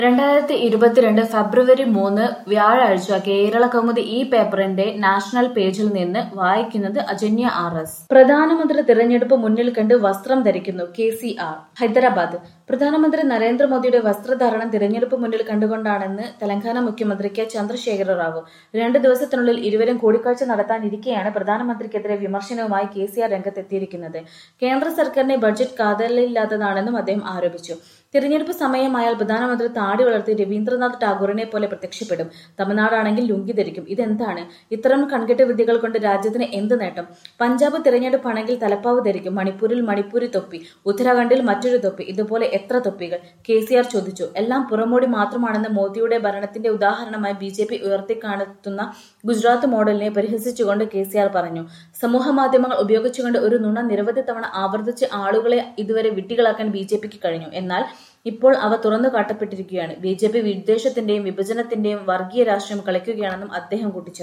രണ്ടായിരത്തി ഇരുപത്തിരണ്ട് ഫെബ്രുവരി മൂന്ന് വ്യാഴാഴ്ച കേരള കൗമുദി ഈ പേപ്പറിന്റെ നാഷണൽ പേജിൽ നിന്ന് വായിക്കുന്നത് അജന്യ ആർ എസ് പ്രധാനമന്ത്രി തിരഞ്ഞെടുപ്പ് മുന്നിൽ കണ്ട് വസ്ത്രം ധരിക്കുന്നു കെ സി ആർ ഹൈദരാബാദ് പ്രധാനമന്ത്രി നരേന്ദ്രമോദിയുടെ വസ്ത്രധാരണം തിരഞ്ഞെടുപ്പ് മുന്നിൽ കണ്ടുകൊണ്ടാണെന്ന് തെലങ്കാന മുഖ്യമന്ത്രി കെ ചന്ദ്രശേഖര റാവു രണ്ട് ദിവസത്തിനുള്ളിൽ ഇരുവരും കൂടിക്കാഴ്ച നടത്താനിരിക്കെയാണ് പ്രധാനമന്ത്രിക്കെതിരെ വിമർശനവുമായി കെ സി ആർ രംഗത്തെത്തിയിരിക്കുന്നത് കേന്ദ്ര സർക്കാരിന്റെ ബഡ്ജറ്റ് കാതലില്ലാത്തതാണെന്നും അദ്ദേഹം ആരോപിച്ചു തിരഞ്ഞെടുപ്പ് സമയമായാൽ പ്രധാനമന്ത്രി താടി വളർത്തി രവീന്ദ്രനാഥ് ടാഗോറിനെ പോലെ പ്രത്യക്ഷപ്പെടും തമിഴ്നാടാണെങ്കിൽ ലുങ്കി ധരിക്കും ഇതെന്താണ് ഇത്തരം കൺകെട്ട് വിദ്യകൾ കൊണ്ട് രാജ്യത്തിന് എന്ത് നേട്ടം പഞ്ചാബ് തിരഞ്ഞെടുപ്പാണെങ്കിൽ തലപ്പാവ് ധരിക്കും മണിപ്പൂരിൽ മണിപ്പൂരി തൊപ്പി ഉത്തരാഖണ്ഡിൽ മറ്റൊരു തൊപ്പി ഇതുപോലെ എത്ര തൊപ്പികൾ കെ സി ആർ ചോദിച്ചു എല്ലാം പുറമോടി മാത്രമാണെന്ന് മോദിയുടെ ഭരണത്തിന്റെ ഉദാഹരണമായി ബി ജെ പി ഉയർത്തിക്കാണുന്ന ഗുജറാത്ത് മോഡലിനെ പരിഹസിച്ചുകൊണ്ട് കെ സി ആർ പറഞ്ഞു സമൂഹ മാധ്യമങ്ങൾ ഉപയോഗിച്ചുകൊണ്ട് ഒരു നുണ നിരവധി തവണ ആവർത്തിച്ച് ആളുകളെ ഇതുവരെ വിട്ടികളാക്കാൻ ബി ജെ പിക്ക് കഴിഞ്ഞു എന്നാൽ ഇപ്പോൾ അവ തുറന്നു കാട്ടപ്പെട്ടിരിക്കുകയാണ് ബി ജെ പി വിദ്വേഷത്തിന്റെയും വിഭജനത്തിന്റെയും വർഗീയ രാഷ്ട്രീയം കളിക്കുകയാണെന്നും അദ്ദേഹം കൂട്ടിച്ചേർത്തു